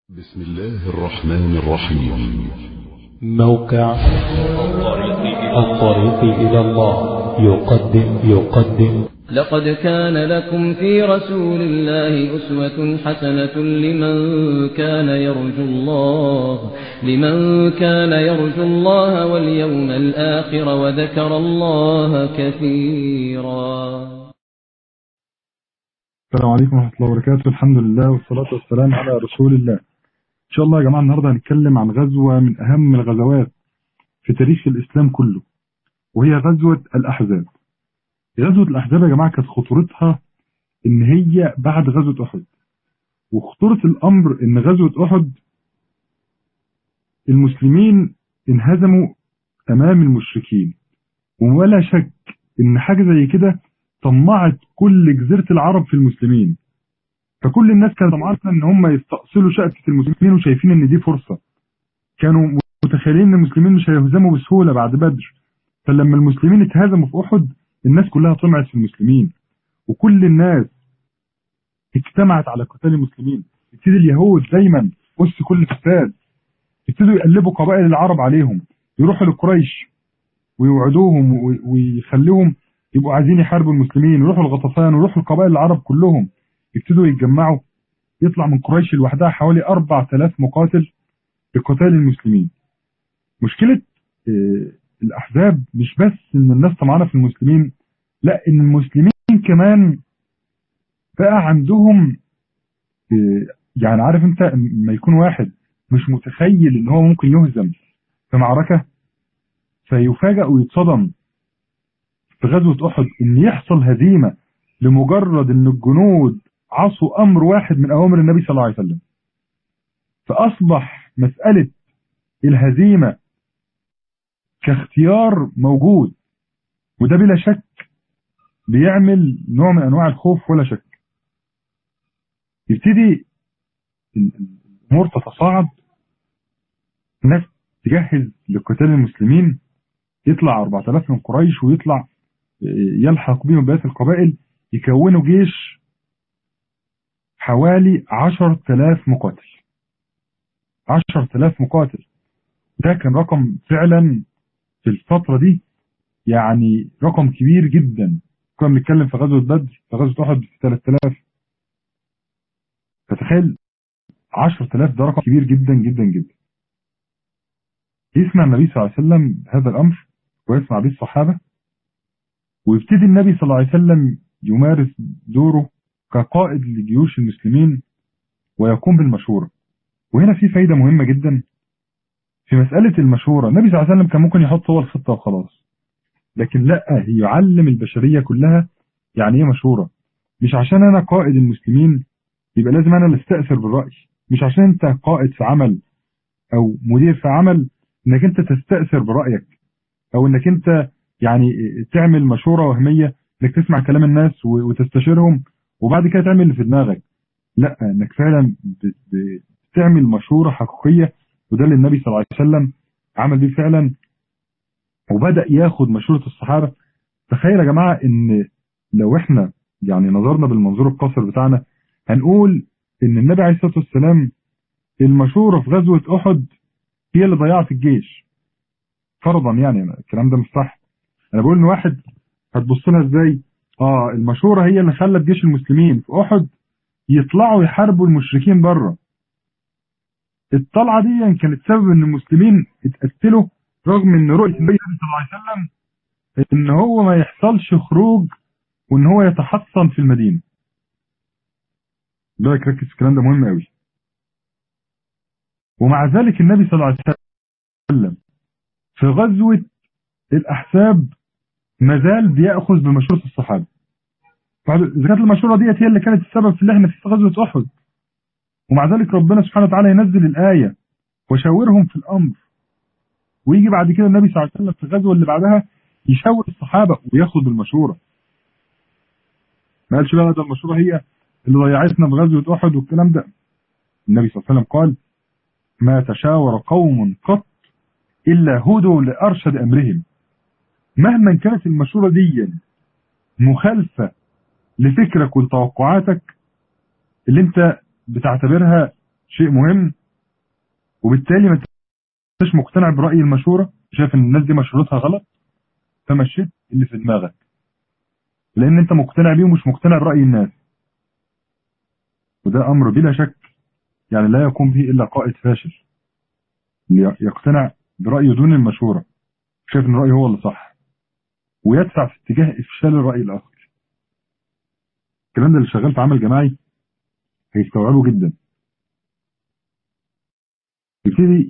بسم الله الرحمن الرحيم موقع الطريق إلى الله يقدم يقدم لقد كان لكم في رسول الله أسوة حسنة لمن كان يرجو الله لمن كان يرجو الله واليوم الآخر وذكر الله كثيرا السلام عليكم ورحمة الله وبركاته الحمد لله والصلاة والسلام على رسول الله إن شاء الله يا جماعة النهاردة هنتكلم عن غزوة من أهم الغزوات في تاريخ الإسلام كله وهي غزوة الأحزاب غزوة الأحزاب يا جماعة كانت خطورتها إن هي بعد غزوة أحد وخطورة الأمر إن غزوة أحد المسلمين انهزموا أمام المشركين ولا شك إن حاجة زي كده طمعت كل جزيرة العرب في المسلمين فكل الناس كانت طمعانة ان هم يستأصلوا شأكة المسلمين وشايفين ان دي فرصة كانوا متخيلين ان المسلمين مش هيهزموا بسهولة بعد بدر فلما المسلمين اتهزموا في احد الناس كلها طمعت في المسلمين وكل الناس اجتمعت على قتال المسلمين ابتدي اليهود دايما أس كل فساد ابتدوا يقلبوا قبائل العرب عليهم يروحوا لقريش ويوعدوهم ويخليهم يبقوا عايزين يحاربوا المسلمين ويروحوا الغطفان ويروحوا القبائل العرب كلهم يبتدوا يتجمعوا يطلع من قريش لوحدها حوالي 4000 مقاتل لقتال المسلمين مشكلة الأحزاب مش بس إن الناس طمعانة في المسلمين لا إن المسلمين كمان بقى عندهم يعني عارف أنت ما يكون واحد مش متخيل إن هو ممكن يهزم في معركة فيفاجأ ويتصدم في غزوة أحد إن يحصل هزيمة لمجرد إن الجنود عصوا أمر واحد من أوامر النبي صلى الله عليه وسلم فأصبح مسألة الهزيمة كاختيار موجود وده بلا شك بيعمل نوع من أنواع الخوف ولا شك يبتدي الأمور تتصاعد الناس تجهز لقتال المسلمين يطلع 4000 من قريش ويطلع يلحق بهم بقية القبائل يكونوا جيش حوالي 10000 مقاتل 10000 مقاتل ده كان رقم فعلا في الفترة دي يعني رقم كبير جدا كنا بنتكلم في غزوة بدر في غزوة أحد في 3000 فتخيل 10000 ده رقم كبير جدا جدا جدا يسمع النبي صلى الله عليه وسلم هذا الأمر ويسمع به الصحابة ويبتدي النبي صلى الله عليه وسلم يمارس دوره كقائد لجيوش المسلمين ويقوم بالمشورة وهنا في فايدة مهمة جدا في مسألة المشورة النبي صلى الله عليه وسلم كان ممكن يحط هو الخطة وخلاص لكن لا يعلم البشرية كلها يعني ايه مشورة مش عشان انا قائد المسلمين يبقى لازم انا اللي استأثر بالرأي مش عشان انت قائد في عمل او مدير في عمل انك انت تستأثر برأيك او انك انت يعني تعمل مشورة وهمية انك تسمع كلام الناس وتستشيرهم وبعد كده تعمل اللي في دماغك لا انك فعلا بتعمل مشورة حقيقية وده اللي النبي صلى الله عليه وسلم عمل بيه فعلا وبدأ ياخد مشورة الصحابة تخيل يا جماعة ان لو احنا يعني نظرنا بالمنظور القصر بتاعنا هنقول ان النبي عليه الصلاة والسلام المشورة في غزوة احد هي اللي ضيعت الجيش فرضا يعني الكلام ده مش صح انا بقول ان واحد هتبص لها ازاي اه المشورة هي اللي خلت جيش المسلمين في احد يطلعوا يحاربوا المشركين بره الطلعة دي كانت سبب ان المسلمين اتقتلوا رغم ان رؤية النبي صلى الله عليه وسلم ان هو ما يحصلش خروج وان هو يتحصن في المدينة بالك ركز في الكلام ده مهم قوي ومع ذلك النبي صلى الله عليه وسلم في غزوة الأحساب مازال بيأخذ بمشورة الصحابة إذا كانت المشورة ديت هي اللي كانت السبب في اللي احنا في غزوة أحد ومع ذلك ربنا سبحانه وتعالى ينزل الآية وشاورهم في الأمر ويجي بعد كده النبي صلى الله عليه وسلم في الغزوة اللي بعدها يشاور الصحابة وياخد بالمشورة ما قالش بقى ده المشورة هي اللي ضيعتنا في غزوة أحد والكلام ده النبي صلى الله عليه وسلم قال ما تشاور قوم قط إلا هدوا لأرشد أمرهم مهما كانت المشورة دي مخالفة لفكرك ولتوقعاتك اللي انت بتعتبرها شيء مهم وبالتالي ما انتش مقتنع برأي المشورة شايف ان الناس دي مشورتها غلط فمشيت اللي في دماغك لان انت مقتنع بيه ومش مقتنع برأي الناس وده امر بلا شك يعني لا يقوم به الا قائد فاشل اللي يقتنع برأيه دون المشورة شايف ان رأيه هو اللي صح ويدفع في اتجاه افشال الرأي الاخر الكلام ده اللي شغال في عمل جماعي هيستوعبه جدا يبتدي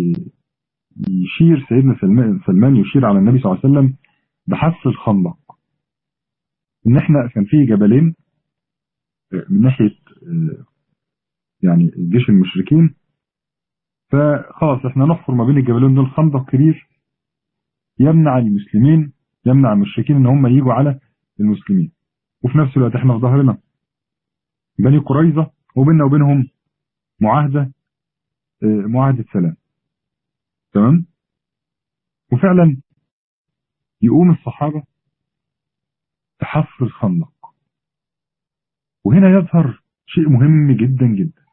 يشير سيدنا سلمان, سلمان يشير على النبي صلى الله عليه وسلم بحفر الخندق ان احنا كان في جبلين من ناحية يعني جيش المشركين فخلاص احنا نحفر ما بين الجبلين دول خندق كبير يمنع المسلمين يمنع المشركين ان هم يجوا على المسلمين وفي نفس الوقت احنا في ظهرنا بني قريظة وبيننا وبينهم معاهدة معاهدة سلام تمام وفعلا يقوم الصحابة تحفر الخندق وهنا يظهر شيء مهم جدا جدا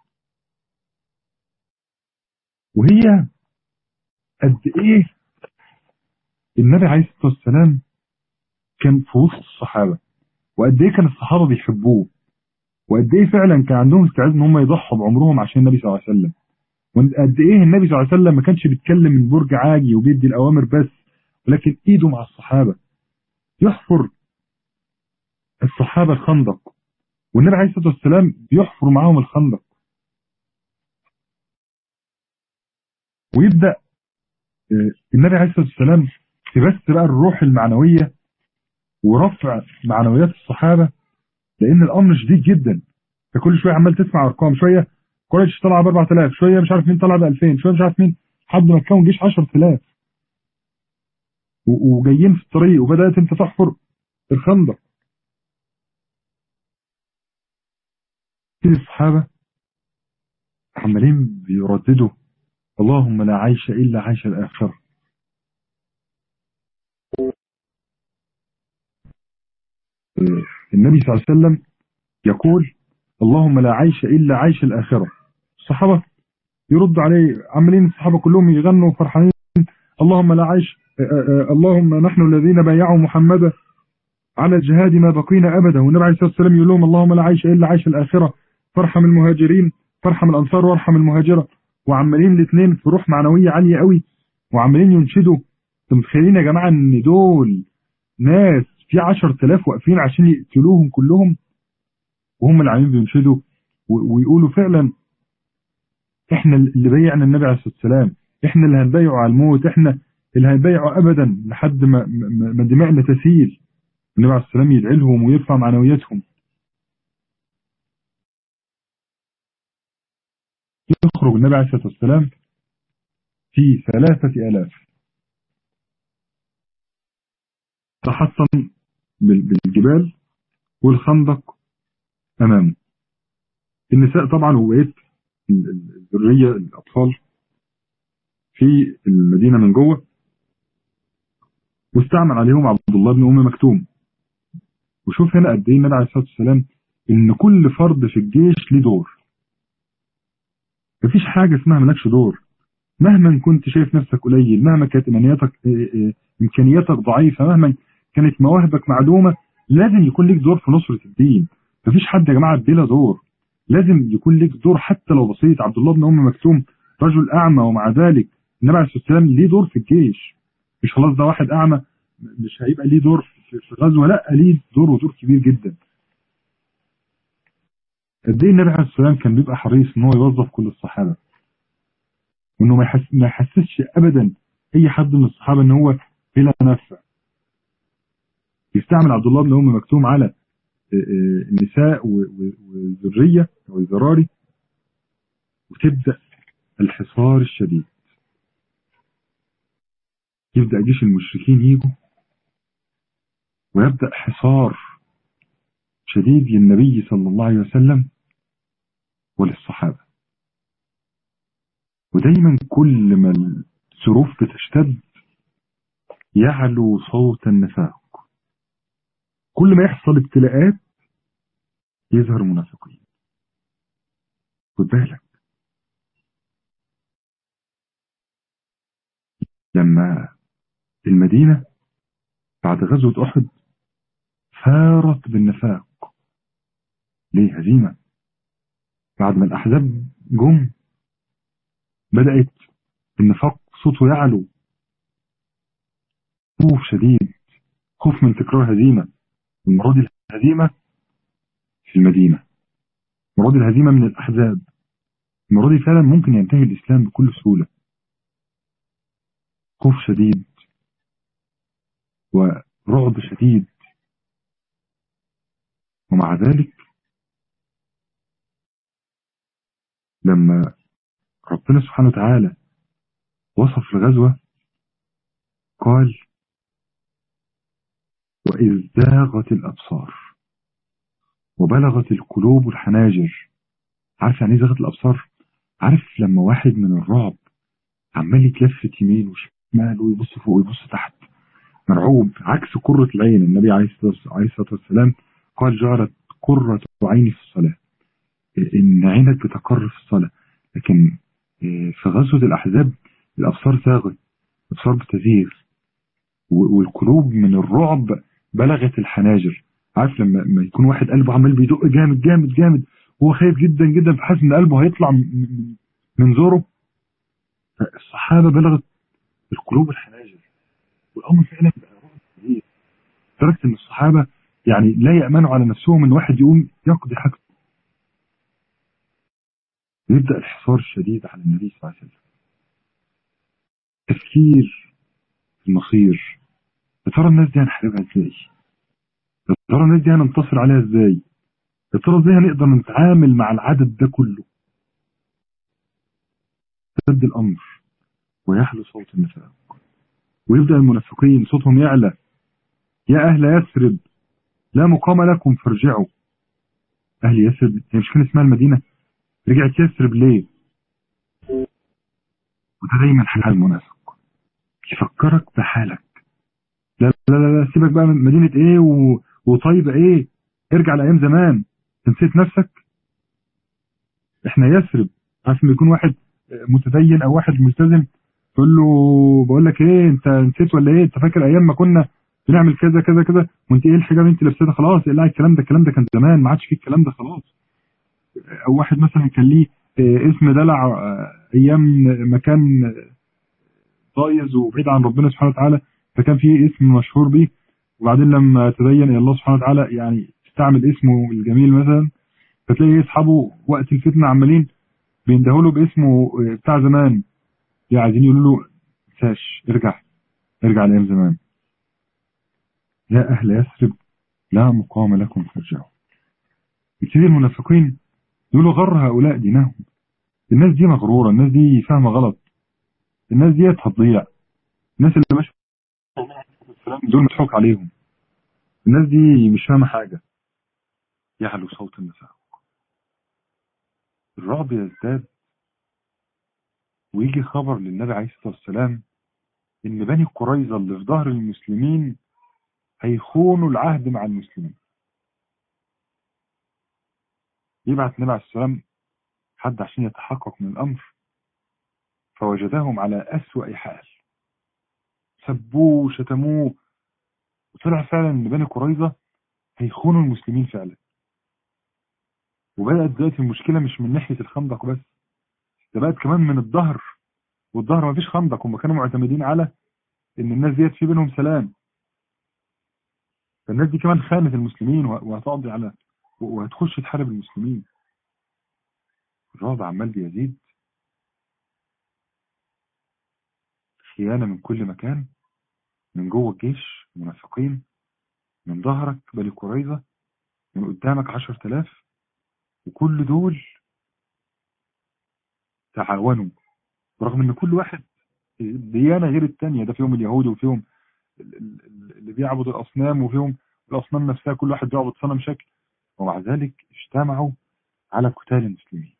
وهي قد ايه النبي عليه الصلاة والسلام كان في وسط الصحابة وقد ايه كان الصحابة بيحبوه وقد ايه فعلا كان عندهم استعداد ان هم يضحوا بعمرهم عشان النبي صلى الله عليه وسلم وقد ايه النبي صلى الله عليه وسلم ما كانش بيتكلم من برج عاجي وبيدي الاوامر بس ولكن ايده مع الصحابة يحفر الصحابة الخندق والنبي عليه الصلاة والسلام بيحفر معاهم الخندق ويبدأ النبي عليه الصلاة والسلام تبث بقى الروح المعنوية ورفع معنويات الصحابة لأن الأمر شديد جدا فكل شوية عمال تسمع أرقام شوية قريش طلع ب 4000 شوية مش عارف مين طلع ب 2000 شوية مش عارف مين لحد ما تكون جيش 10000 وجايين في الطريق وبدأت انت تحفر الخندق الصحابة عمالين بيرددوا اللهم لا عيش إلا عيش الآخرة النبي صلى الله عليه وسلم يقول اللهم لا عيش إلا عيش الآخرة الصحابة يرد عليه عمالين الصحابة كلهم يغنوا فرحانين اللهم لا عيش اللهم نحن الذين بايعوا محمدا على الجهاد ما بقينا أبدا والنبي عليه الصلاة والسلام يقول لهم اللهم لا عيش إلا عيش الآخرة فارحم المهاجرين فارحم الأنصار وارحم المهاجرة وعمالين الاثنين في روح معنوية عالية قوي وعمالين ينشدوا انتوا متخيلين يا جماعة ان دول ناس في 10000 واقفين عشان يقتلوهم كلهم وهم اللي عاملين بينشدوا ويقولوا فعلا احنا اللي بيعنا النبي عليه الصلاة والسلام احنا اللي هنبيعه على الموت احنا اللي هنبيعه ابدا لحد ما ما دماءنا تسيل النبي عليه الصلاة والسلام يدعي لهم ويرفع معنوياتهم يخرج النبي عليه الصلاة والسلام في ثلاثة آلاف تحصن بالجبال والخندق أمامه النساء طبعا وبقيت الذرية الأطفال في المدينة من جوه واستعمل عليهم عبد الله بن أم مكتوم وشوف هنا قد ايه النبي عليه الصلاة والسلام إن كل فرد في الجيش له دور مفيش حاجة اسمها مالكش دور مهما كنت شايف نفسك قليل مهما كانت إمكانياتك إمكانياتك ضعيفة مهما كانت مواهبك معدومة لازم يكون ليك دور في نصرة الدين مفيش حد يا جماعة بلا دور لازم يكون ليك دور حتى لو بسيط عبد الله بن أم مكتوم رجل أعمى ومع ذلك النبي عليه الصلاة والسلام ليه دور في الجيش مش خلاص ده واحد أعمى مش هيبقى ليه دور في غزوة لا ليه دور ودور كبير جدا قد ايه النبي عليه الصلاه والسلام كان بيبقى حريص ان هو يوظف كل الصحابه وانه ما يحس ما يحسسش ابدا اي حد من الصحابه ان هو بلا نفع يستعمل عبد الله بن ام مكتوم على النساء والذريه او الذراري وتبدا الحصار الشديد يبدا جيش المشركين يجوا ويبدا حصار شديد للنبي صلى الله عليه وسلم وللصحابة ودايما كل ما الظروف بتشتد يعلو صوت النفاق كل ما يحصل ابتلاءات يظهر منافقين خد بالك لما المدينة بعد غزوة أحد فارت بالنفاق ليه هزيمة بعد ما الأحزاب جم بدأت النفاق صوته يعلو خوف شديد خوف من تكرار هزيمة المرة دي الهزيمة في المدينة المرة دي الهزيمة من الأحزاب المرة دي فعلا ممكن ينتهي الإسلام بكل سهولة خوف شديد ورعب شديد ومع ذلك لما ربنا سبحانه وتعالى وصف الغزوة قال وإذ زاغت الأبصار وبلغت القلوب الحناجر عارف يعني ايه زاغت الأبصار عارف لما واحد من الرعب عمال يتلفت يمين وشمال ويبص فوق ويبص تحت مرعوب عكس قرة العين النبي عليه الصلاة والسلام قال جعلت قرة عيني في الصلاة إن عينك بتقر في الصلاة لكن في غزوة الأحزاب الأبصار زاغت الأبصار بتزيغ والقلوب من الرعب بلغت الحناجر عارف لما لما يكون واحد قلبه عمال بيدق جامد جامد جامد وهو خايف جدا جدا فحاسس ان قلبه هيطلع من, من زوره الصحابه بلغت القلوب الحناجر والامر فعلا بقى رعب كبير لدرجه ان الصحابه يعني لا يامنوا على نفسهم ان واحد يقوم يقضي حاجته يبدا الحصار الشديد على النبي صلى الله عليه وسلم تفكير المصير يا ترى الناس دي هنحاربها ازاي؟ يا ترى الناس دي هننتصر عليها ازاي؟ يا ترى ازاي هنقدر نتعامل مع العدد ده كله؟ يشتد الامر ويحلو صوت النفاق ويبدا المنافقين صوتهم يعلى يا اهل يثرب لا مقام لكم فارجعوا اهل يثرب هي مش كان اسمها المدينه رجعت يثرب ليه؟ وده دايما حال المنافق يفكرك بحالك لا لا لا, لا سيبك بقى من مدينة ايه و... وطيبة ايه ارجع لأيام زمان نسيت نفسك احنا يثرب عارف لما يكون واحد متدين او واحد ملتزم تقول له بقول لك ايه انت نسيت ولا ايه انت فاكر ايام ما كنا بنعمل كذا كذا كذا وانت ايه الحجاب انت لابساه ده خلاص اقلعي الكلام ده الكلام ده كان زمان ما عادش فيه الكلام ده خلاص او واحد مثلا كان ليه اسم دلع ايام مكان ضايز وبعيد عن ربنا سبحانه وتعالى فكان فيه اسم مشهور بيه وبعدين لما تبين الى الله سبحانه وتعالى يعني استعمل اسمه الجميل مثلا فتلاقي اصحابه وقت الفتنه عمالين بيندهوا له باسمه بتاع زمان يعني عايزين يقولوا له ساش ارجع ارجع لايام زمان يا اهل يثرب لا مقام لكم فارجعوا يبتدي المنافقين يقولوا غر هؤلاء دينهم الناس دي مغروره الناس دي فاهمه غلط الناس دي هتضيع الناس اللي ماشيه دول مضحوك عليهم الناس دي مش فاهمه حاجه يعلو صوت النفاق الرعب يزداد ويجي خبر للنبي عليه الصلاه والسلام ان بني قريظه اللي في ظهر المسلمين هيخونوا العهد مع المسلمين يبعث النبي عليه الصلاه والسلام حد عشان يتحقق من الامر فوجدهم على اسوأ حال سبوه وشتموه وطلع فعلا ان بني قريظه هيخونوا المسلمين فعلا وبدات دلوقتي المشكله مش من ناحيه الخندق بس ده بقت كمان من الظهر والظهر مفيش خندق هم كانوا معتمدين على ان الناس ديت في بينهم سلام فالناس دي كمان خانت المسلمين وهتقضي على وهتخش تحارب المسلمين الرعب عمال بيزيد خيانة من كل مكان من جوه الجيش منافقين من ظهرك بني قريظة من قدامك عشر تلاف وكل دول تعاونوا برغم ان كل واحد ديانة غير التانية ده فيهم اليهود وفيهم اللي بيعبد الأصنام وفيهم الأصنام نفسها كل واحد بيعبد صنم شكل ومع ذلك اجتمعوا على قتال المسلمين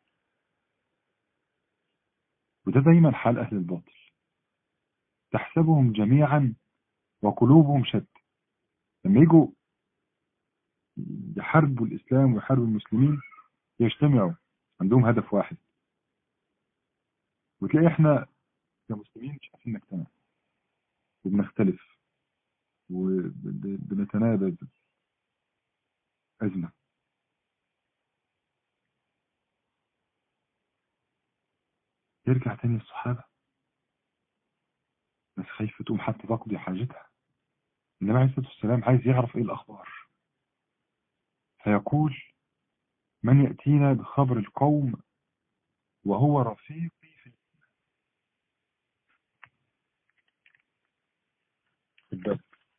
وده دايما حال أهل الباطل تحسبهم جميعا وقلوبهم شتى لما يجوا يحاربوا الإسلام ويحاربوا المسلمين يجتمعوا عندهم هدف واحد وتلاقي احنا كمسلمين مش عارفين نجتمع وبنختلف وبنتنابذ أزمة يرجع تاني الصحابة ناس خايفة تقوم حتى تقضي حاجتها النبي عليه الصلاة والسلام عايز يعرف ايه الأخبار فيقول من يأتينا بخبر القوم وهو رفيقي في الباب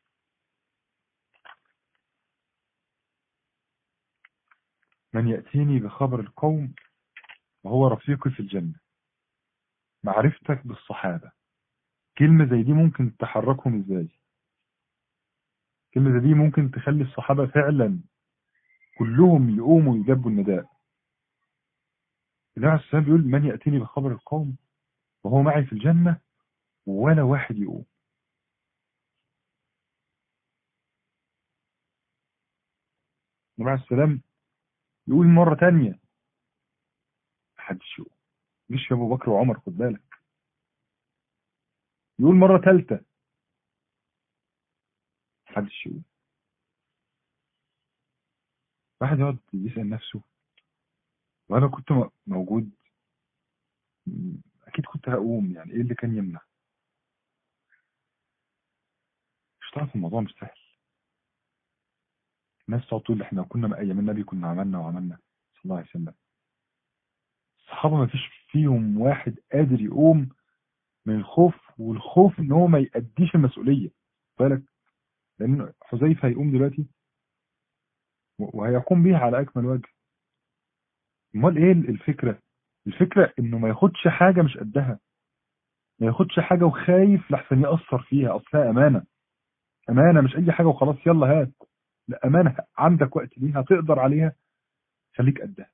من يأتيني بخبر القوم وهو رفيقي في الجنة معرفتك بالصحابة كلمة زي دي ممكن تحركهم ازاي كلمة زي دي ممكن تخلي الصحابة فعلا كلهم يقوموا يجبوا النداء النبي عليه السلام بيقول من يأتيني بخبر القوم وهو معي في الجنة ولا واحد يقوم النبي عليه السلام يقول مرة تانية محدش يقوم مش يا ابو بكر وعمر خد بالك يقول مرة تالتة محدش يقوم واحد يقعد يسأل نفسه وانا كنت موجود اكيد كنت هقوم يعني ايه اللي كان يمنع مش تعرف الموضوع مش سهل الناس تقعد تقول احنا كنا ايام النبي كنا عملنا وعملنا صلى الله عليه وسلم الصحابه ما فيش فيهم واحد قادر يقوم من الخوف والخوف ان هو ما يأديش المسؤوليه بالك لان حذيفه هيقوم دلوقتي وهيقوم بيها على اكمل وجه امال ايه الفكره الفكره انه ما ياخدش حاجه مش قدها ما ياخدش حاجه وخايف لحسن ياثر فيها اصلها امانه امانه مش اي حاجه وخلاص يلا هات لا امانه عندك وقت ليها تقدر عليها خليك قدها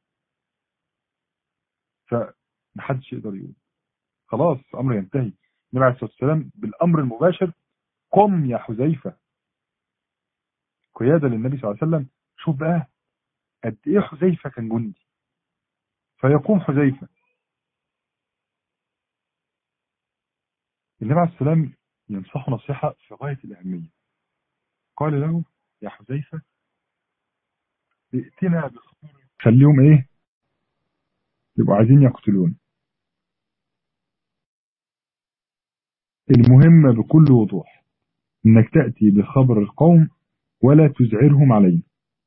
فمحدش يقدر يقول خلاص الامر ينتهي النبي عليه الصلاه والسلام بالامر المباشر قم يا حذيفه قياده للنبي صلى الله عليه وسلم شوف بقى قد ايه حذيفه كان جندي فيقوم حذيفه النبي عليه السلام ينصحه نصيحه في غايه الاهميه قال له يا حذيفه ائتنا بخبر خليهم ايه يبقوا عايزين يقتلون المهم بكل وضوح انك تأتي بخبر القوم ولا تزعرهم علينا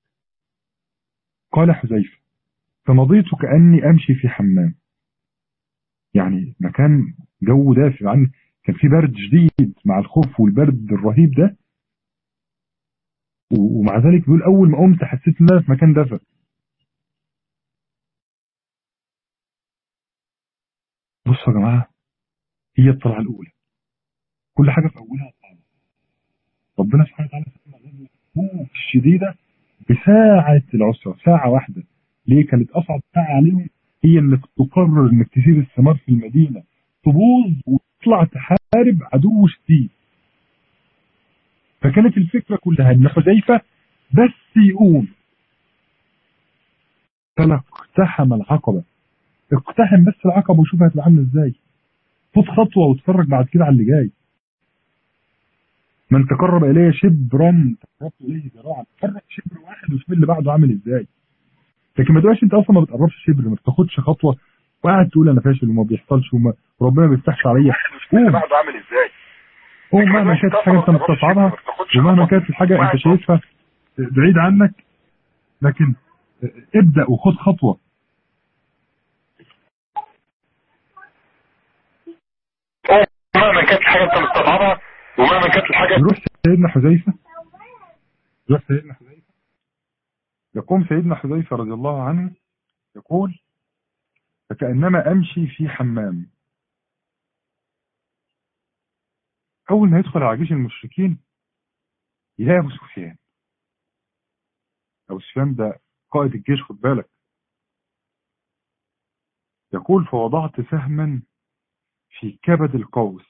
قال حذيفة فمضيت كأني أمشي في حمام يعني مكان جو دافئ عن كان في برد شديد مع الخوف والبرد الرهيب ده ومع ذلك بيقول أول ما قمت حسيت إن أنا في مكان دافئ بصوا يا جماعة هي الطلعة الأولى كل حاجة في أولها صعبة ربنا سبحانه وتعالى سمى الغزوة الشديدة بساعة العسرة ساعة واحدة ليه كانت أصعب ساعة عليهم هي إنك تقرر إنك تسيب الثمار في المدينة تبوظ وتطلع تحارب عدو شديد فكانت الفكرة كلها إن حذيفة بس يقوم فلاقتحم العقبة اقتحم بس العقبة وشوف هتبقى عاملة ازاي خد خطوة واتفرج بعد كده على اللي جاي من تقرب الي شبرا تقربت اليه ذراعا تقرب شبر واحد وشوف اللي بعده عامل ازاي لكن ما تبقاش انت اصلا ما بتقربش شبر ما بتاخدش خطوه وقاعد تقول انا فاشل وما بيحصلش وما وربنا ما بيفتحش عليا اللي بعده عامل ازاي قوم مهما كانت الحاجه انت مستصعبها ومهما كانت الحاجه انت شايفها بعيد عنك لكن ابدا وخد خطوه مهما كانت الحاجه انت مستصعبها ومهما كانت الحاجه يروح سيدنا حذيفه يروح سيدنا حذيفه يقوم سيدنا حذيفه رضي الله عنه يقول فكأنما أمشي في حمام أول ما يدخل على جيش المشركين يلاقي أبو سفيان أبو سفيان ده قائد الجيش خد بالك يقول فوضعت سهما في كبد القوس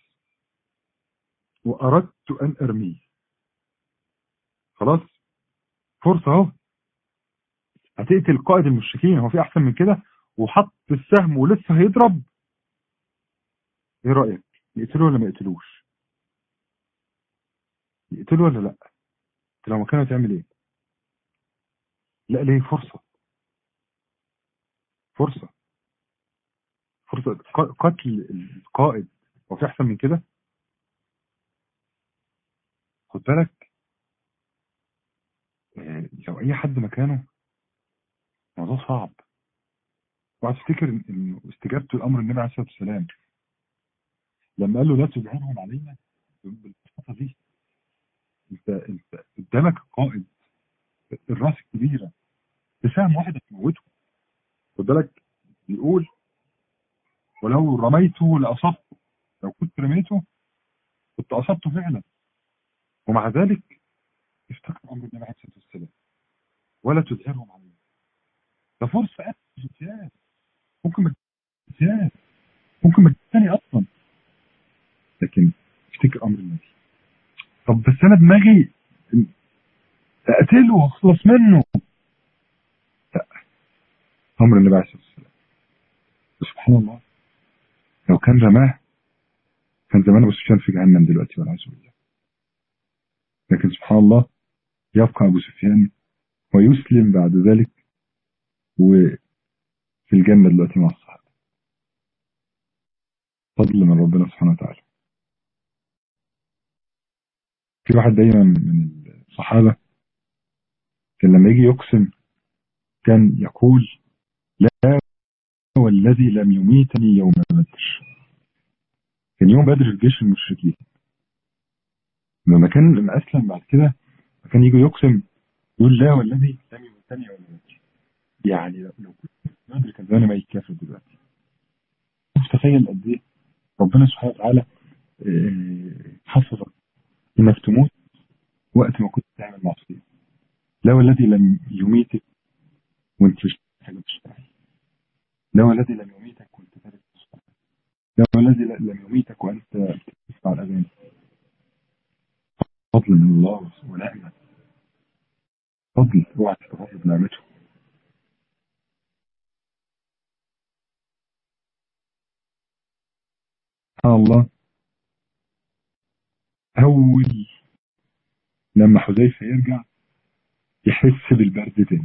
وأردت أن أرميه خلاص فرصة اهو هتقتل قائد المشركين هو في أحسن من كده وحط السهم ولسه هيضرب ايه رأيك يقتلوه ولا ما يقتلوش يقتله ولا لا انت لو مكانه تعمل ايه لا ليه فرصة فرصة فرصة ق- قتل القائد هو في احسن من كده خد بالك آه، لو اي حد مكانه الموضوع صعب اوعى تفتكر إن- انه استجابته لامر النبي عليه الصلاه والسلام لما قال له لا تجهرهم علينا بالبساطه دي انت انت قدامك قائد الراس الكبيره بسهم واحد هتموته خد بالك بيقول ولو رميته لاصبته لو كنت رميته كنت اصبته فعلا ومع ذلك افتكر امر النبي عليه الصلاه والسلام ولا تظهرهم علينا ده فرصه اجتهاد ممكن ما اجتهاد ممكن ما تاني اصلا لكن افتكر امر النبي طب بس انا دماغي اقتله واخلص منه لا امر النبي عليه الصلاه والسلام سبحان الله لو كان رماه كان زمان ابو سفيان في جهنم دلوقتي والعياذ بالله لكن سبحان الله يبقى ابو سفيان ويسلم بعد ذلك وفي الجنه دلوقتي مع الصحابه فضل من ربنا سبحانه وتعالى في واحد دايما من الصحابه كان لما يجي يقسم كان يقول لا والذي لم يميتني يوم بدر كان يوم بدر في جيش المشركين لما كان لما اسلم بعد كده كان يجي يقسم يقول لا والذي لم يميتني يوم بدر يعني لو لو كنت في بدر كان زمان ميت كافر دلوقتي شوف تخيل قد ايه ربنا سبحانه وتعالى آه، حفظك انك تموت وقت ما كنت تعمل معصيه لا والذي لم يميتك وانت مش حاجه بتشتغل لا والذي لم يميتك وانت تارك الصلاة لا والذي ل- لم يميتك وانت تسمع الاغاني فضل من الله ونعمه فضل اوعى تستغفر بنعمته سبحان الله اول لما حذيفه يرجع يحس بالبرد تاني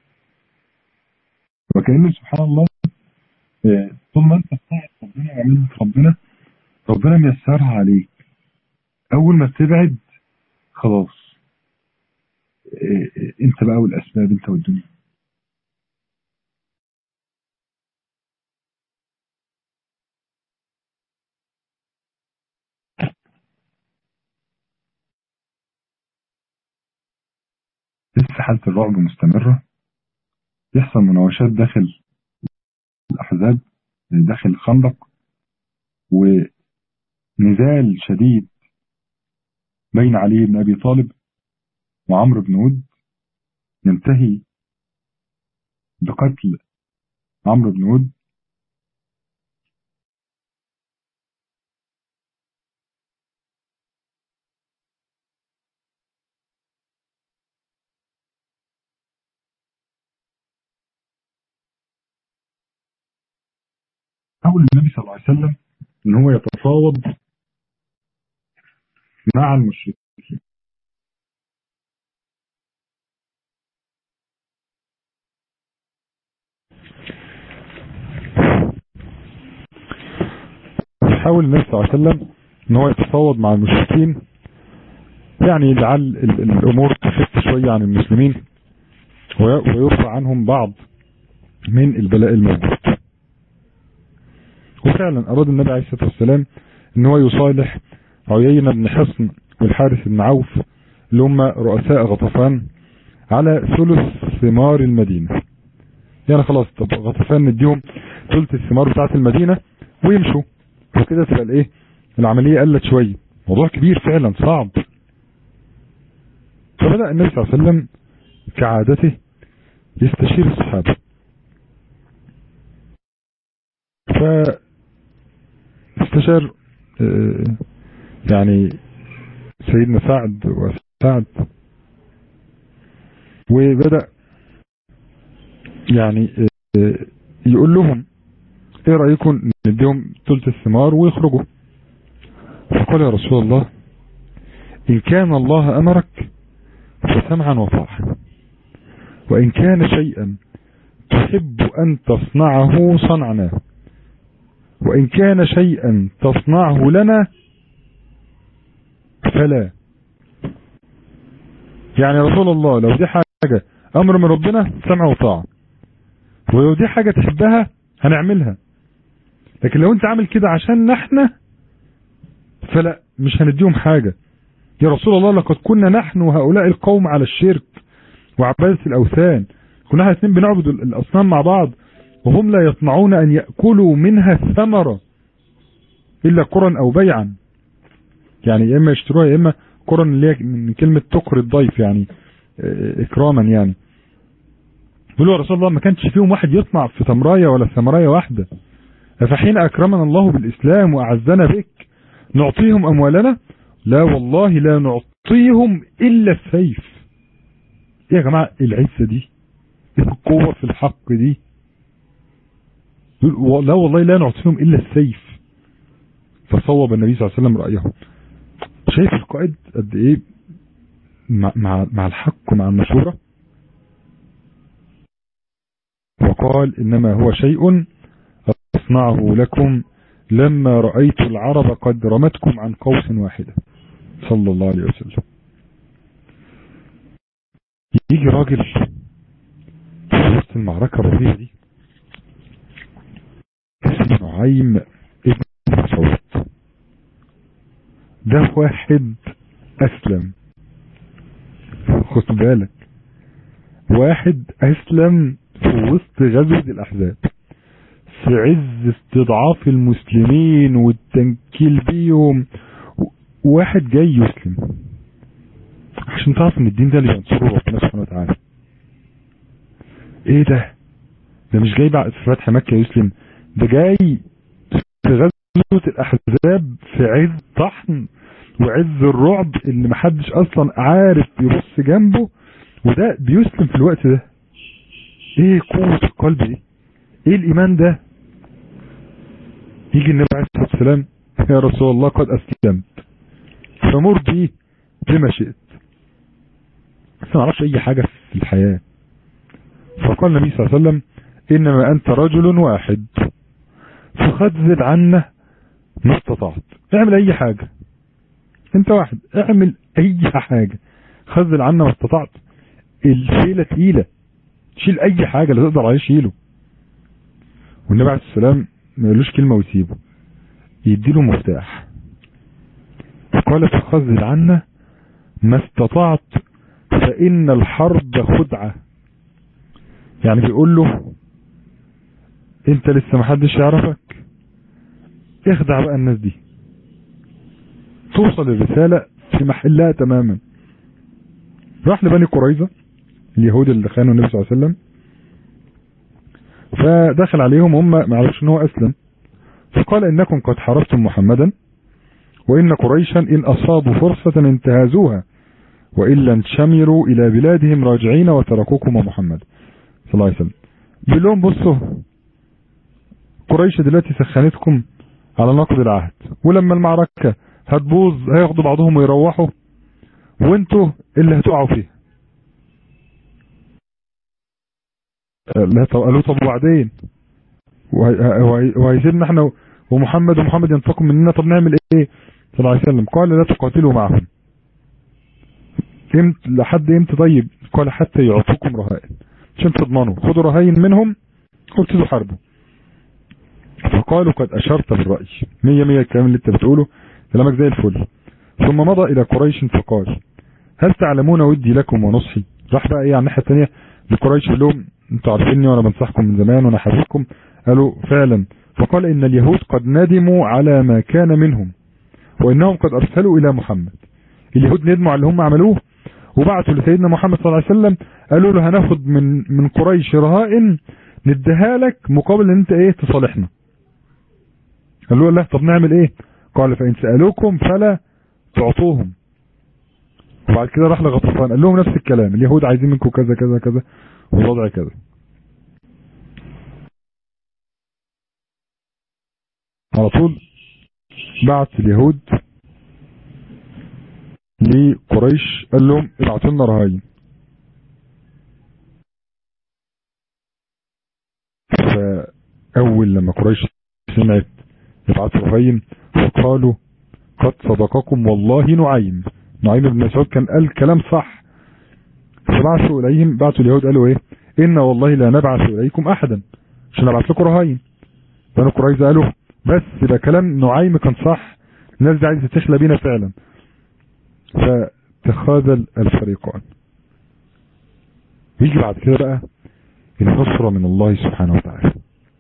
وكأنه سبحان الله آه، طول ما انت بتاعت ربنا وعملت ربنا ربنا ميسرها عليك اول ما بتبعد خلاص آه، آه، انت بقى والاسباب انت والدنيا لسه حالة الرعب مستمرة يحصل مناوشات داخل الأحزاب داخل الخندق ونزال شديد بين علي بن أبي طالب وعمرو بن ود ينتهي بقتل عمرو بن ود حاول النبي صلى الله عليه وسلم ان هو يتفاوض مع المشركين حاول النبي صلى الله عليه وسلم ان هو يتفاوض مع المشركين يعني لعل ال- الامور تخف شويه عن المسلمين وي- ويرفع عنهم بعض من البلاء الموجود وفعلا اراد النبي عليه الصلاه والسلام ان هو يصالح عيينة بن حصن والحارث بن عوف اللي هم رؤساء غطفان على ثلث ثمار المدينة يعني خلاص طب غطفان نديهم ثلث الثمار بتاعت المدينة ويمشوا وكده تبقى الايه العملية قلت شوية موضوع كبير فعلا صعب فبدأ النبي صلى الله عليه وسلم كعادته يستشير الصحابة فاستشار آه، يعني سيدنا سعد وسعد وبدأ يعني آه، يقول لهم ايه رأيكم نديهم ثلث الثمار ويخرجوا فقال يا رسول الله إن كان الله أمرك فسمعا وطاعة وإن كان شيئا تحب أن تصنعه صنعناه وإن كان شيئا تصنعه لنا فلا يعني رسول الله لو دي حاجة أمر من ربنا سمع وطاعة ولو دي حاجة تحبها هنعملها لكن لو انت عامل كده عشان احنا فلا مش هنديهم حاجة يا رسول الله لقد كنا نحن وهؤلاء القوم على الشرك وعبادة الأوثان كنا احنا الاثنين بنعبد الأصنام مع بعض وهم لا يطمعون أن يأكلوا منها ثمرة إلا قرا أو بيعا يعني يا إما يشتروها يا إما قرا اللي هي من كلمة تقر الضيف يعني إكراما يعني بيقولوا يا رسول الله ما كانش فيهم واحد يطمع في تمراية ولا ثمراية واحدة فحين أكرمنا الله بالإسلام وأعزنا بك نعطيهم أموالنا لا والله لا نعطيهم إلا السيف إيه يا جماعة العزة دي إيه القوة في الحق دي لا والله لا نعطيهم إلا السيف فصوب النبي صلى الله عليه وسلم رأيه شايف القائد قد إيه مع, مع, مع الحق ومع المشورة وقال إنما هو شيء أصنعه لكم لما رأيت العرب قد رمتكم عن قوس واحدة صلى الله عليه وسلم يجي راجل في وسط المعركة الرهيبة دي اسمه نعيم ابن مسعود ده واحد أسلم خد بالك واحد أسلم في وسط غزوة الأحزاب في عز استضعاف المسلمين والتنكيل بيهم واحد جاي يسلم عشان تعرف ان الدين ده اللي ينصره ربنا سبحانه وتعالى ايه ده ده مش جاي بعد في فتح مكة يسلم ده جاي في غزوة الاحزاب في عز طحن وعز الرعب اللي محدش اصلا عارف يبص جنبه وده بيسلم في الوقت ده ايه قوة القلب دي ايه الايمان ده يجي النبي عليه الصلاة والسلام يا رسول الله قد اسلمت فمر بي بما شئت بس ما اعرفش اي حاجة في الحياة فقال النبي صلى الله عليه وسلم انما انت رجل واحد فخذل عنا ما استطعت اعمل اي حاجة انت واحد اعمل اي حاجة خذل عنا ما استطعت الشيلة تقيلة شيل اي حاجة اللي تقدر عليه شيله والنبي عليه السلام ما يقولوش كلمة ويسيبه يديله مفتاح قال فخذل عنا ما استطعت فإن الحرب خدعة يعني بيقول له انت لسه محدش يعرفك اخدع بقى الناس دي توصل الرسالة في محلها تماما راح لبني قريظة اليهود اللي خانوا النبي صلى الله عليه وسلم فدخل عليهم هم ما عرفش ان هو اسلم فقال انكم قد حاربتم محمدا وان قريشا ان اصابوا فرصة انتهزوها وإلا انشمروا إلى بلادهم راجعين وتركوكم ومحمد صلى الله عليه وسلم بيقول لهم بصوا قريش دلوقتي سخنتكم على نقض العهد ولما المعركة هتبوظ هياخدوا بعضهم ويروحوا وانتوا اللي هتقعوا فيها لا طب قالوا طب وبعدين وهيسيبنا احنا ومحمد ومحمد ينتقم مننا طب نعمل ايه صلى الله عليه وسلم قال لا تقاتلوا معهم امت لحد امتى طيب قال حتى يعطوكم رهائن عشان تضمنوا خدوا رهائن منهم وابتدوا حاربوا فقالوا قد اشرت بالرأي مية مية الكلام اللي انت بتقوله كلامك زي الفل ثم مضى الى قريش فقال هل تعلمون ودي لكم ونصحي راح بقى ايه على الناحية الثانية لقريش يقول لهم انتوا عارفيني وانا بنصحكم من زمان وانا حبيبكم قالوا فعلا فقال ان اليهود قد ندموا على ما كان منهم وانهم قد ارسلوا الى محمد اليهود ندموا على اللي هم عملوه وبعثوا لسيدنا محمد صلى الله عليه وسلم قالوا له هناخد من من قريش رهائن نديها لك مقابل ان انت ايه تصالحنا قالوا له لا طب نعمل ايه قال فان سالوكم فلا تعطوهم وبعد كده راح لغطفان قال لهم نفس الكلام اليهود عايزين منكم كذا كذا كذا والوضع كذا على طول بعت اليهود لقريش قال لهم ابعتوا لنا رهاين فأول لما قريش سمعت يبعثوا رهاين فقالوا قد صدقكم والله نعيم نعيم بن مسعود كان قال كلام صح فبعثوا إليهم بعثوا اليهود قالوا ايه إن والله لا نبعث إليكم أحدا عشان نبعث لكم رهاين بنو قريظة قالوا بس ده كلام نعيم كان صح الناس دي عايزة تخلى بينا فعلا فتخاذل الفريقان يجي بعد كده بقى النصرة من الله سبحانه وتعالى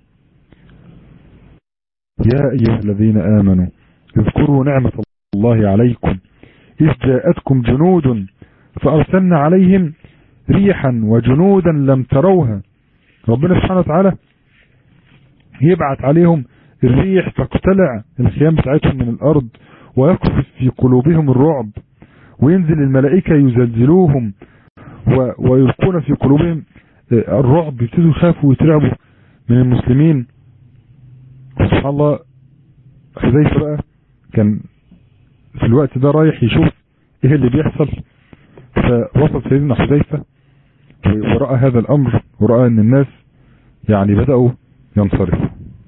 يا أيها الذين آمنوا اذكروا نعمة الله عليكم إذ جاءتكم جنود فأرسلنا عليهم ريحا وجنودا لم تروها ربنا سبحانه وتعالى يبعت عليهم الريح تقتلع الخيام بتاعتهم من الأرض ويقذف في قلوبهم الرعب وينزل الملائكة يزلزلوهم ويلقون في قلوبهم الرعب يبتدوا يخافوا ويترعبوا من المسلمين سبحان الله حذيفة بقى كان في الوقت ده رايح يشوف ايه اللي بيحصل فوصل سيدنا حذيفة ورأى هذا الامر ورأى ان الناس يعني بدأوا ينصرفوا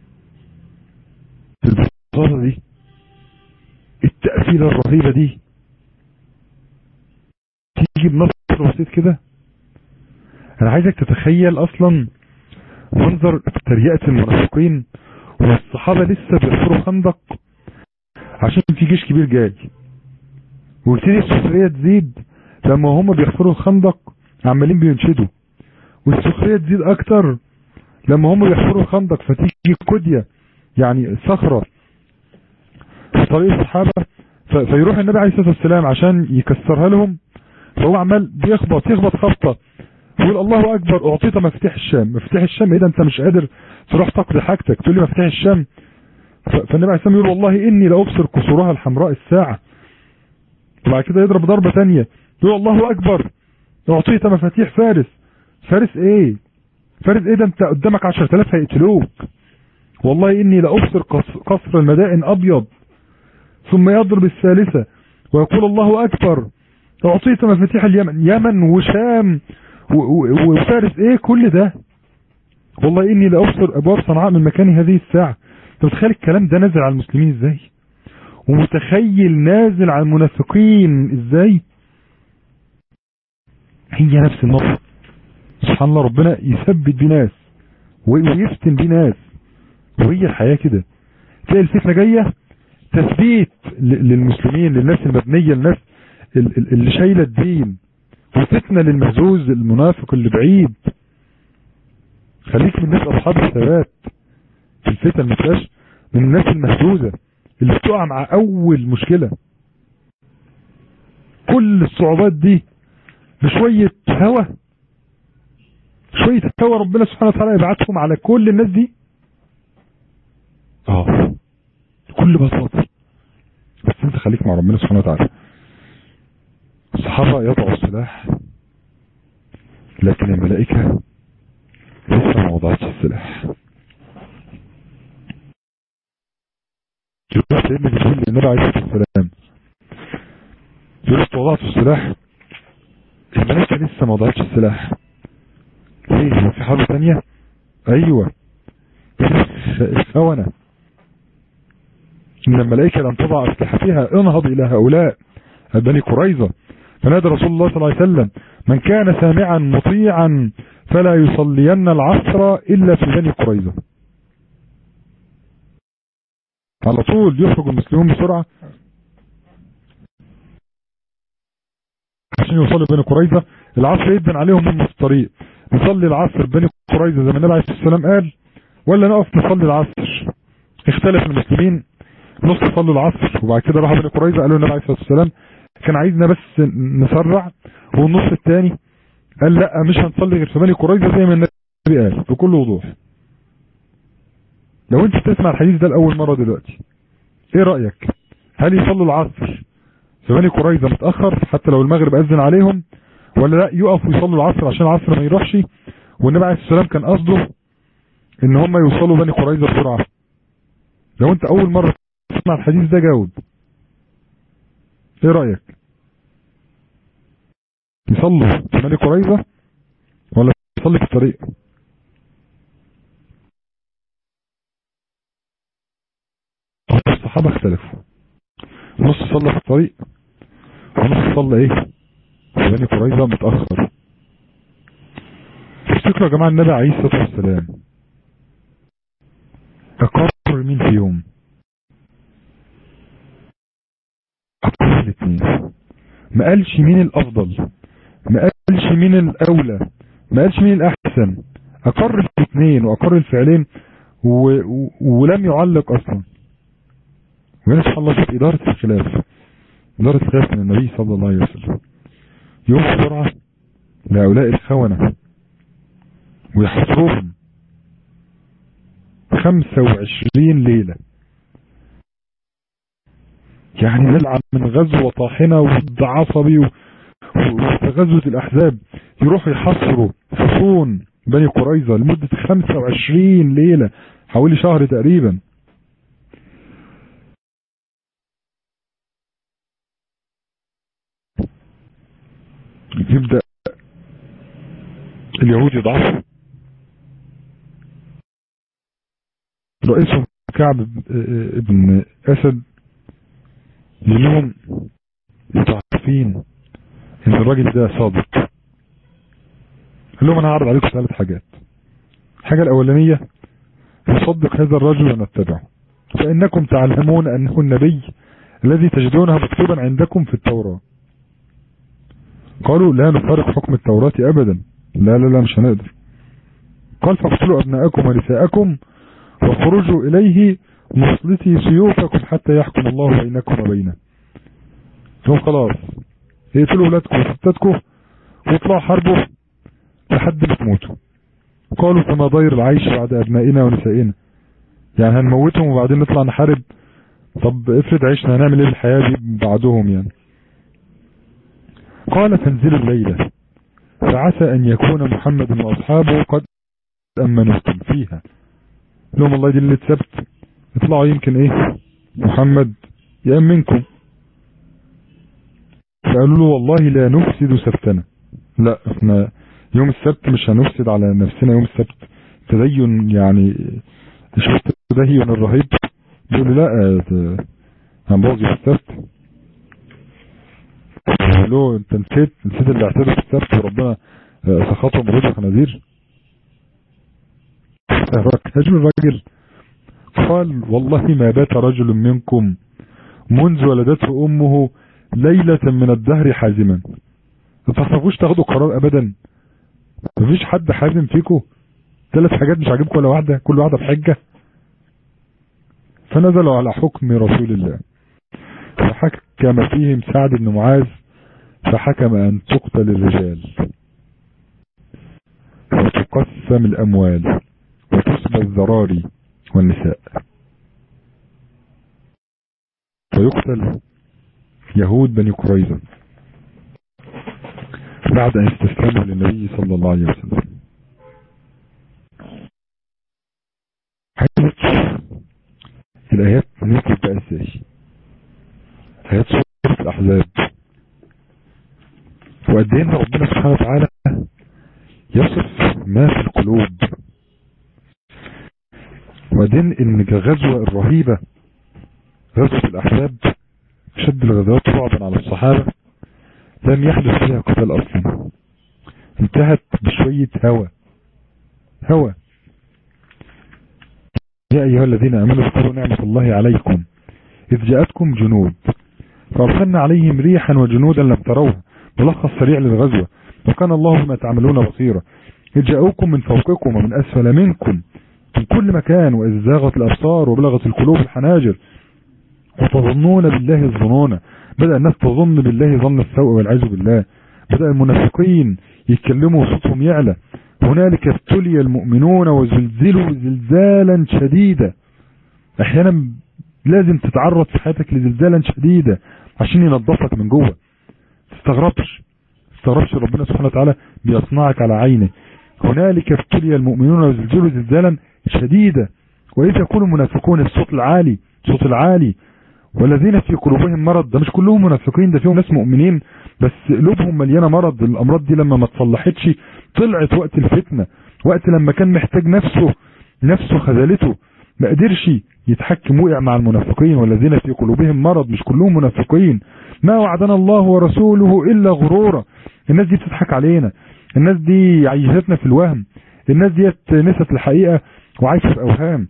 البساطة دي التأثير الرهيبة دي تيجي بنصر بسيط كده انا عايزك تتخيل اصلا منظر تريقة المنافقين والصحابة لسه بيحفروا خندق عشان في جيش كبير جاي وابتدي السخرية تزيد لما هم بيحفروا الخندق عمالين بينشدوا والسخرية تزيد اكتر لما هم بيحفروا الخندق فتيجي كدية يعني صخرة في طريق الصحابة فيروح النبي عليه الصلاة والسلام عشان يكسرها لهم فهو عمال بيخبط يخبط خبطة يقول الله اكبر اعطيت مفتاح الشام مفتاح الشام ايه ده انت مش قادر تروح تقضي حاجتك تقول لي مفتاح الشام فالنبي عليه الصلاة يقول والله اني لابصر قصورها الحمراء الساعة وبعد كده يضرب ضربة تانية يقول الله اكبر اعطيت مفاتيح فارس فارس ايه فارس ايه ده انت قدامك 10000 هيقتلوك والله اني لابصر قصر المدائن ابيض ثم يضرب الثالثة ويقول الله اكبر اعطيت مفاتيح اليمن يمن وشام وفارس ايه كل ده والله اني لابصر ابواب صنعاء من مكان هذه الساعة انت متخيل الكلام ده نازل على المسلمين ازاي ومتخيل نازل على المنافقين ازاي هي نفس النص سبحان الله ربنا يثبت بناس ويفتن بناس وهي الحياة كده تلاقي الفتنة جاية تثبيت للمسلمين للناس المبنية للناس اللي شايلة الدين وفتنة للمهزوز المنافق اللي بعيد خليك من الناس اصحاب الثبات في الفتن ما تبقاش من الناس المهزوزة اللي بتقع مع اول مشكلة كل الصعوبات دي بشوية هوا شوية هوا ربنا سبحانه وتعالى يبعتهم على كل الناس دي اه كل بساطة بس انت خليك مع ربنا سبحانه وتعالى الصحابة يضعوا السلاح لكن الملائكة لسه ما وضعتش السلاح يقول سيدنا جبريل للنبي عليه الصلاة والسلام يقول انت وضعت السلاح الملائكة لسه ما وضعتش السلاح ليه هو في حرب ثانية ايوه الخونة ان الملائكة لم تضع اسلحتها انهض الى هؤلاء بني قريظة فنادى رسول الله صلى الله عليه وسلم من كان سامعا مطيعا فلا يصلين العصر الا في بني قريظة على طول يخرج المسلمون بسرعة عشان يوصلوا بني قريظة العصر يدن عليهم من في الطريق نصلي العصر بني قريظة زي ما النبي عليه الصلاة والسلام قال ولا نقف نصلي العصر اختلف المسلمين نص صلوا العصر وبعد كده راحوا بني قريظة قالوا النبي عليه الصلاة والسلام كان عايزنا بس نسرع والنص الثاني قال لا مش هنصلي غير في بني قريظة زي ما النبي قال بكل وضوح لو انت بتسمع الحديث ده لأول مرة دلوقتي ايه رأيك هل يصلوا العصر في بني قريظة متأخر حتى لو المغرب أذن عليهم ولا لا يقفوا يصلوا العصر عشان العصر ما يروحش والنبي عليه السلام كان قصده ان هم يوصلوا بني قريظة بسرعة لو انت اول مرة تسمع الحديث ده جاوب ايه رأيك يصلوا في بني قريظة ولا يصلي في الطريق الصحابة اختلفوا نص صلى في الطريق ونص صلى ايه في بني قريظة متأخر تفتكروا يا جماعة النبي عليه الصلاة والسلام أقر مين فيهم أقر الاثنين ما قالش مين الأفضل ما قالش مين الأولى ما قالش مين الأحسن أقر الاثنين وأقر الفعلين و... و... ولم يعلق أصلا وهنا سبحان الله شوف إدارة الخلاف إدارة الخلاف من النبي صلى الله عليه وسلم يوم بسرعة لهؤلاء الخونة ويحصرهم 25 ليلة يعني نلعب من غزوة طاحنة وضد عصبي وفي غزوة الأحزاب يروحوا يحصروا حصون بني قريظة لمدة 25 ليلة حوالي شهر تقريبا يبدأ اليهود يضعفوا رئيسهم كعب ابن أسد لهم متعرفين ان الراجل ده صادق قال لهم انا هعرض عليكم ثلاث حاجات الحاجة الاولانية نصدق هذا الرجل ونتبعه فانكم تعلمون انه النبي الذي تجدونه مكتوبا عندكم في التوراة قالوا لا نفارق حكم التوراة ابدا لا لا لا مش هنقدر قال فاقتلوا ابناءكم ونساءكم وخرجوا اليه مسلتي سيوفكم حتى يحكم الله بينكم وبينه ثم خلاص اقتلوا ولادكم وستاتكم واطلعوا حربوا لحد ما تموتوا قالوا فما ضير العيش بعد ابنائنا ونسائنا يعني هنموتهم وبعدين نطلع نحارب طب افرض عيشنا هنعمل ايه الحياة دي بعدهم يعني قال فانزلوا الليلة فعسى ان يكون محمد واصحابه قد امنتم فيها لهم الله دي اللي اتثبت يطلعوا يمكن ايه محمد يأمنكم فقالوا له والله لا نفسد سبتنا لا احنا يوم السبت مش هنفسد على نفسنا يوم السبت تدين يعني شفت التدين الرهيب بيقول لا هنبوظ يوم السبت له انت نسيت نسيت اللي اعتبر في السبت وربنا سخطهم رجل خنازير رجل الراجل قال والله ما بات رجل منكم منذ ولدته امه ليلة من الدهر حازما ما تعرفوش تاخدوا قرار ابدا مفيش حد حازم فيكم ثلاث حاجات مش عاجبكم ولا واحدة كل واحدة بحجة فنزلوا على حكم رسول الله فحكم فيهم سعد بن معاذ فحكم ان تقتل الرجال وتقسم الاموال وتسبى الذراري والنساء ويقتل يهود بني قريظة بعد أن استسلموا للنبي صلى الله عليه وسلم حيث الآيات نزلت بقى ازاي آيات سورة الأحزاب وقد ايه ربنا سبحانه وتعالى يصف ما في القلوب وبعدين ان الغزوة الرهيبة غزوة الاحزاب شد الغزوات رعبا على الصحابة لم يحدث فيها قتال اصلا انتهت بشوية هوى هوى يا ايها الذين امنوا اذكروا نعمة الله عليكم اذ جاءتكم جنود فارسلنا عليهم ريحا وجنودا لم تروها ملخص سريع للغزوة وكان الله بما تعملون بصيرا إذ جاءوكم من فوقكم ومن أسفل منكم من كل مكان وإذ زاغت الأبصار وبلغت القلوب الحناجر وتظنون بالله الظنون بدأ الناس تظن بالله ظن السوء والعياذ بالله بدأ المنافقين يتكلموا صوتهم يعلى هنالك ابتلي المؤمنون وزلزلوا زلزالا شديدا احيانا لازم تتعرض في حياتك لزلزالا شديدا عشان ينظفك من جوه تستغربش تستغربش ربنا سبحانه وتعالى بيصنعك على عينه هنالك ابتلي المؤمنون وزلزلوا زلزالا شديدا وإذ يكون المنافقون الصوت العالي الصوت العالي والذين في قلوبهم مرض ده مش كلهم منافقين ده فيهم ناس مؤمنين بس قلوبهم مليانة مرض الامراض دي لما ما تصلحتش طلعت وقت الفتنة وقت لما كان محتاج نفسه نفسه خذلته ما قدرش يتحكم وقع مع المنافقين والذين في قلوبهم مرض مش كلهم منافقين ما وعدنا الله ورسوله الا غرورا الناس دي بتضحك علينا الناس دي عيشتنا في الوهم الناس دي نست الحقيقة وعايشة في اوهام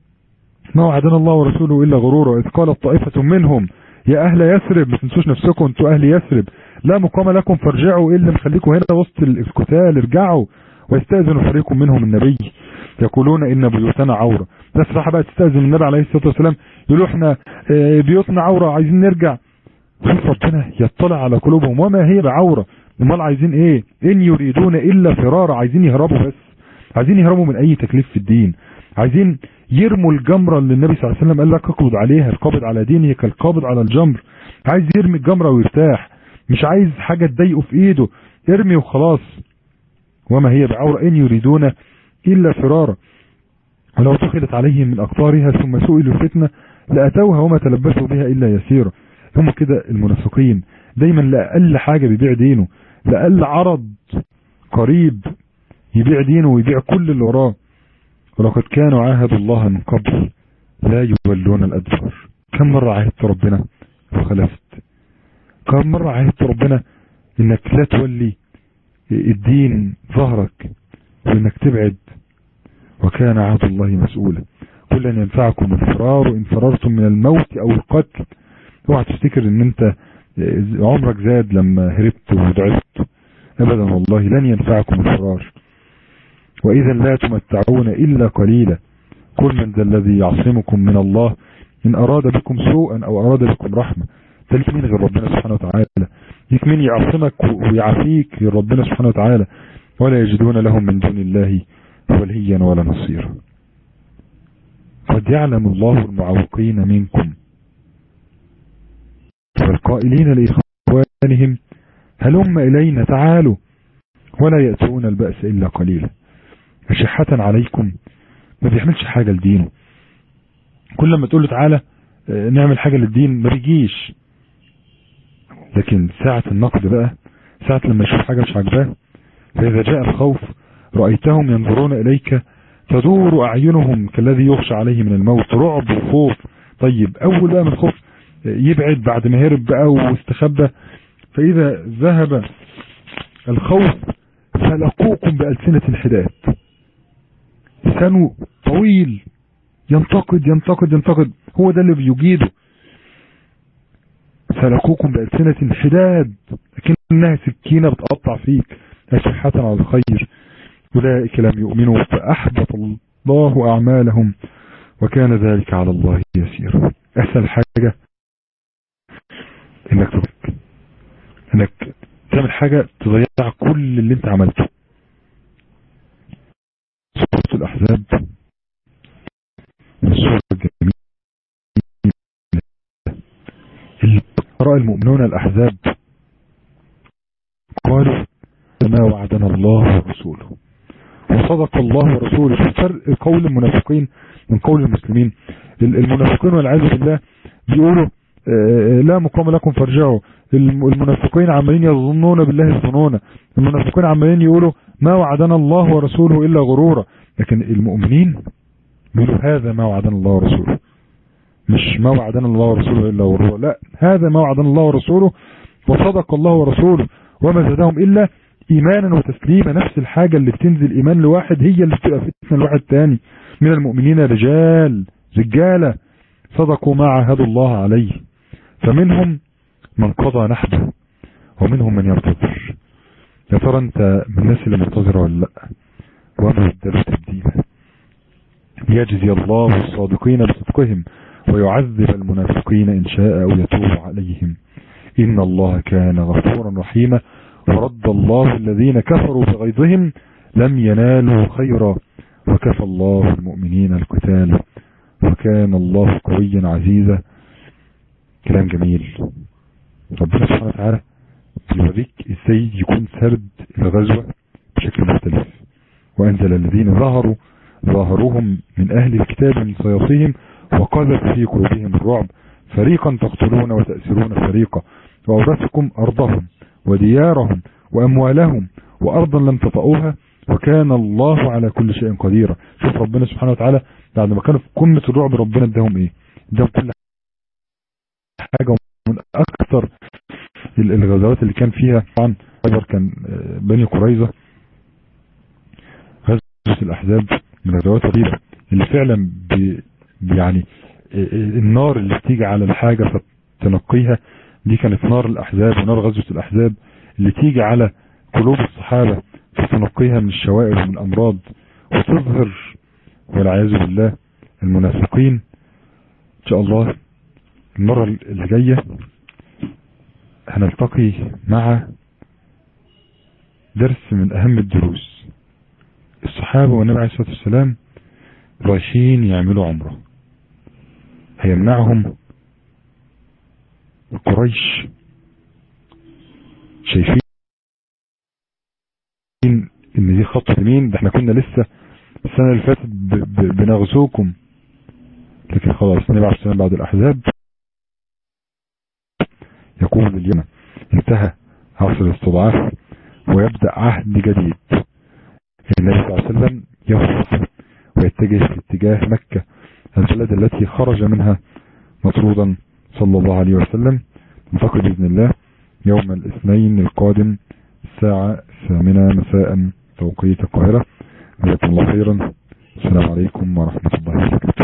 ما وعدنا الله ورسوله الا غرورا اذ قالت طائفة منهم يا اهل يثرب ما تنسوش نفسكم انتوا اهل يثرب لا مقام لكم فارجعوا ايه اللي مخليكم هنا وسط القتال ارجعوا ويستأذن فريق منهم النبي يقولون ان بيوتنا عورة ناس راح بقى تستأذن النبي عليه الصلاة والسلام يقولوا احنا اه بيوتنا عورة عايزين نرجع شوف ربنا يطلع على قلوبهم وما هي بعورة امال عايزين ايه ان يريدون الا فرارا عايزين يهربوا بس عايزين يهربوا من اي تكليف في الدين عايزين يرموا الجمرة اللي النبي صلى الله عليه وسلم قال لك اقبض عليها القابض على دينه كالقابض على الجمر عايز يرمي الجمرة ويرتاح مش عايز حاجة تضايقه في ايده ارمي وخلاص وما هي بعورة ان يريدون الا فرارا ولو دخلت عليهم من اقطارها ثم سئلوا الفتنة لاتوها وما تلبسوا بها الا يسيرا هم كده المنافقين دايما لأقل حاجة بيبيع دينه لأقل عرض قريب يبيع دينه ويبيع كل اللي وراه ولقد كانوا عاهدوا الله من قبل لا يولون الأدبار كم مرة عاهدت ربنا وخلفت كم مرة عاهدت ربنا انك لا تولي الدين ظهرك وانك تبعد وكان عهد الله مسؤولا قل ان ينفعكم الفرار ان فررتم من الموت او القتل اوعى تفتكر ان انت عمرك زاد لما هربت وضعفت ابدا والله لن ينفعكم الفرار واذا لا تمتعون الا قليلا كل من ذا الذي يعصمكم من الله ان اراد بكم سوءا او اراد بكم رحمة تلك مين غير ربنا سبحانه وتعالى ليك مين يعصمك ويعافيك غير ربنا سبحانه وتعالى ولا يجدون لهم من دون الله وليا ولا نصيرا قد يعلم الله المعوقين منكم والقائلين لإخوانهم هلم إلينا تعالوا ولا يأتون البأس إلا قليلا أشحة عليكم ما بيعملش حاجة لدينه كل ما تقول له تعالى نعمل حاجة للدين ما بيجيش لكن ساعة النقد بقى ساعة لما يشوف حاجة مش عاجباه فإذا جاء الخوف رأيتهم ينظرون إليك تدور أعينهم كالذي يخشى عليه من الموت رعب وخوف طيب أول بقى من الخوف يبعد بعد ما هرب بقى واستخبى فإذا ذهب الخوف فلقوكم بألسنة حداد لسانه طويل ينتقد ينتقد ينتقد هو ده اللي بيجيده فلقوكم بألسنة حداد لكنها سكينة بتقطع فيك أشحة على الخير أولئك لم يؤمنوا فأحبط الله أعمالهم وكان ذلك على الله يسير أسهل حاجة انك تضيق انك تعمل حاجة تضيع كل اللي انت عملته سورة الأحزاب من السورة الجميلة اللي قرأ المؤمنون الأحزاب قالوا ما وعدنا الله ورسوله وصدق الله ورسوله في فرق قول المنافقين من قول المسلمين المنافقين والعياذ بالله بيقولوا لا مقام لكم فارجعوا المنافقين عمالين يظنون بالله الظنون المنافقين عمالين يقولوا ما وعدنا الله ورسوله إلا غرورا لكن المؤمنين بيقولوا هذا ما وعدنا الله ورسوله مش ما وعدنا الله ورسوله إلا غرورا لا هذا ما وعدنا الله ورسوله وصدق الله ورسوله وما زادهم إلا إيمانا وتسليما نفس الحاجة اللي بتنزل إيمان لواحد هي اللي بتبقى فتنة لواحد تاني من المؤمنين رجال رجالة صدقوا ما عاهدوا الله عليه فمنهم من قضى نحبه ومنهم من ينتظر يا ترى انت من الناس اللي منتظره ولا لا وما يبدلوا تبديلا ليجزي الله الصادقين بصدقهم ويعذب المنافقين إن شاء أو يتوب عليهم إن الله كان غفورا رحيما ورد الله الذين كفروا بغيظهم لم ينالوا خيرا وكفى الله المؤمنين القتال وكان الله قويا عزيزا كلام جميل ربنا سبحانه وتعالى بيوريك ازاي يكون سرد الغزوة بشكل مختلف وانزل الذين ظهروا ظاهروهم من اهل الكتاب من صياصيهم وقذف في قلوبهم الرعب فريقا تقتلون وتأسرون فريقا وأورثكم أرضهم وديارهم وأموالهم وأرضا لم تطئوها وكان الله على كل شيء قدير شوف ربنا سبحانه وتعالى بعد ما كانوا في قمة الرعب ربنا اداهم ايه اداهم كل حاجة من اكثر الغزوات اللي كان فيها طبعا خيبر كان بني قريظة غزوة الاحزاب من الغزوات الرهيبة اللي فعلا بي يعني النار اللي بتيجي على الحاجة فتنقيها دي كانت نار الاحزاب ونار غزوة الاحزاب اللي تيجي على قلوب الصحابة فتنقيها من الشوائب ومن الامراض وتظهر والعياذ بالله المنافقين ان شاء الله المرة اللي جاية هنلتقي مع درس من اهم الدروس الصحابة والنبي عليه الصلاة والسلام رايحين يعملوا عمره هيمنعهم قريش شايفين ان دي خطة مين ده احنا كنا لسه السنة اللي فاتت بنغزوكم لكن خلاص النبي عليه السلام بعد الاحزاب يقول اليوم انتهى عصر الاستضعاف ويبدأ عهد جديد النبي صلى الله عليه وسلم يخرج ويتجه في اتجاه مكة البلد التي خرج منها مطرودا صلى الله عليه وسلم نلتقي بإذن الله يوم الاثنين القادم الساعة الثامنة مساء توقيت القاهرة جزاكم الله خيرا السلام عليكم ورحمة الله وبركاته